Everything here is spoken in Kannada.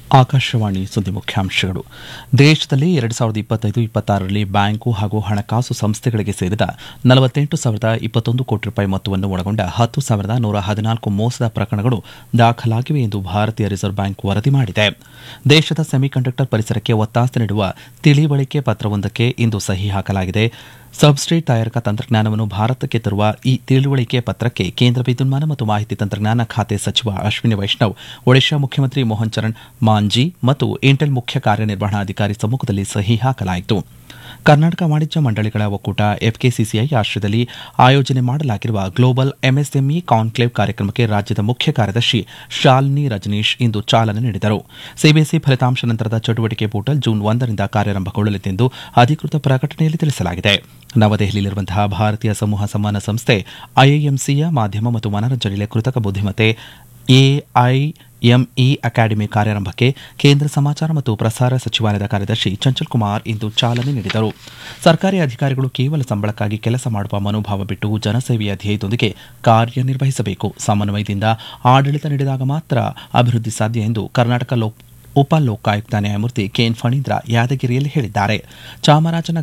ಆಕಾಶವಾಣಿ ಸುದ್ದಿ ಮುಖ್ಯಾಂಶಗಳು ದೇಶದಲ್ಲಿ ಎರಡು ಸಾವಿರದ ಇಪ್ಪತ್ತೈದು ಇಪ್ಪತ್ತಾರರಲ್ಲಿ ಬ್ಯಾಂಕು ಹಾಗೂ ಹಣಕಾಸು ಸಂಸ್ಥೆಗಳಿಗೆ ಸೇರಿದ ನಲವತ್ತೆಂಟು ಸಾವಿರದ ಇಪ್ಪತ್ತೊಂದು ಕೋಟಿ ರೂಪಾಯಿ ಮೊತ್ತವನ್ನು ಒಳಗೊಂಡ ಹತ್ತು ಸಾವಿರದ ನೂರ ಹದಿನಾಲ್ಕು ಮೋಸದ ಪ್ರಕರಣಗಳು ದಾಖಲಾಗಿವೆ ಎಂದು ಭಾರತೀಯ ರಿಸರ್ವ್ ಬ್ಯಾಂಕ್ ವರದಿ ಮಾಡಿದೆ ದೇಶದ ಸೆಮಿಕಂಡಕ್ಟರ್ ಪರಿಸರಕ್ಕೆ ಒತ್ತಾಸೆ ನೀಡುವ ತಿಳಿವಳಿಕೆ ಪತ್ರವೊಂದಕ್ಕೆ ಇಂದು ಸಹಿ ಹಾಕಲಾಗಿದೆ ಸಬ್ಸ್ಟ್ರೇಟ್ ತಯಾರಕ ತಂತ್ರಜ್ಞಾನವನ್ನು ಭಾರತಕ್ಕೆ ತರುವ ಈ ತಿಳುವಳಿಕೆ ಪತ್ರಕ್ಕೆ ಕೇಂದ್ರ ವಿದ್ಯುನ್ಮಾನ ಮತ್ತು ಮಾಹಿತಿ ತಂತ್ರಜ್ಞಾನ ಖಾತೆ ಸಚಿವ ಅಶ್ವಿನಿ ವೈಷ್ಣವ್ ಒಡಿಶಾ ಮುಖ್ಯಮಂತ್ರಿ ಮೋಹನ್ ಚರಣ್ ಮಾಂಜಿ ಮತ್ತು ಇಂಟೆಲ್ ಮುಖ್ಯ ಕಾರ್ಯನಿರ್ವಹಣಾಧಿಕಾರಿ ಸಮ್ಮುಖದಲ್ಲಿ ಸಹಿ ಹಾಕಲಾಯಿತು ಕರ್ನಾಟಕ ವಾಣಿಜ್ಯ ಮಂಡಳಿಗಳ ಒಕ್ಕೂಟ ಎಫ್ಕೆಸಿಸಿಐ ಆಶ್ರಯದಲ್ಲಿ ಆಯೋಜನೆ ಮಾಡಲಾಗಿರುವ ಗ್ಲೋಬಲ್ ಎಂಎಸ್ಎಂಇ ಕಾನ್ಕ್ಲೇವ್ ಕಾರ್ಯಕ್ರಮಕ್ಕೆ ರಾಜ್ಯದ ಮುಖ್ಯ ಕಾರ್ಯದರ್ಶಿ ಶಾಲಿನಿ ರಜನೀಶ್ ಇಂದು ಚಾಲನೆ ನೀಡಿದರು ಸಿಬಿಎಸ್ಇ ಫಲಿತಾಂಶ ನಂತರದ ಚಟುವಟಿಕೆ ಪೋರ್ಟಲ್ ಜೂನ್ ಒಂದರಿಂದ ಕಾರ್ಯಾರಂಭಗೊಳ್ಳಲಿದೆ ಅಧಿಕೃತ ಪ್ರಕಟಣೆಯಲ್ಲಿ ತಿಳಿಸಲಾಗಿದೆ ನವದೆಹಲಿಯಲ್ಲಿರುವಂತಹ ಭಾರತೀಯ ಸಮೂಹ ಸಂವಹನ ಸಂಸ್ಥೆ ಐಐಎಂಸಿಯ ಮಾಧ್ಯಮ ಮತ್ತು ಮನರಂಜನೆಯಲ್ಲಿ ಕೃತಕ ಬುದ್ದಿಮತ್ತೆ ಎಐಎಂಇ ಅಕಾಡೆಮಿ ಕಾರ್ಯಾರಂಭಕ್ಕೆ ಕೇಂದ್ರ ಸಮಾಚಾರ ಮತ್ತು ಪ್ರಸಾರ ಸಚಿವಾಲಯದ ಕಾರ್ಯದರ್ಶಿ ಚಂಚಲ್ ಕುಮಾರ್ ಇಂದು ಚಾಲನೆ ನೀಡಿದರು ಸರ್ಕಾರಿ ಅಧಿಕಾರಿಗಳು ಕೇವಲ ಸಂಬಳಕ್ಕಾಗಿ ಕೆಲಸ ಮಾಡುವ ಮನೋಭಾವ ಬಿಟ್ಟು ಜನಸೇವೆಯ ಧ್ಯೇಯದೊಂದಿಗೆ ಕಾರ್ಯನಿರ್ವಹಿಸಬೇಕು ಸಮನ್ವಯದಿಂದ ಆಡಳಿತ ನೀಡಿದಾಗ ಮಾತ್ರ ಅಭಿವೃದ್ಧಿ ಸಾಧ್ಯ ಎಂದು ಕರ್ನಾಟಕ ಲೋಕ್ ಉಪ ಲೋಕಾಯುಕ್ತ ನ್ಯಾಯಮೂರ್ತಿ ಕೆಎನ್ ಫಣೀಂದ್ರ ಯಾದಗಿರಿಯಲ್ಲಿ ಹೇಳಿದ್ದಾರೆ ಚಾಮರಾಜನಗರ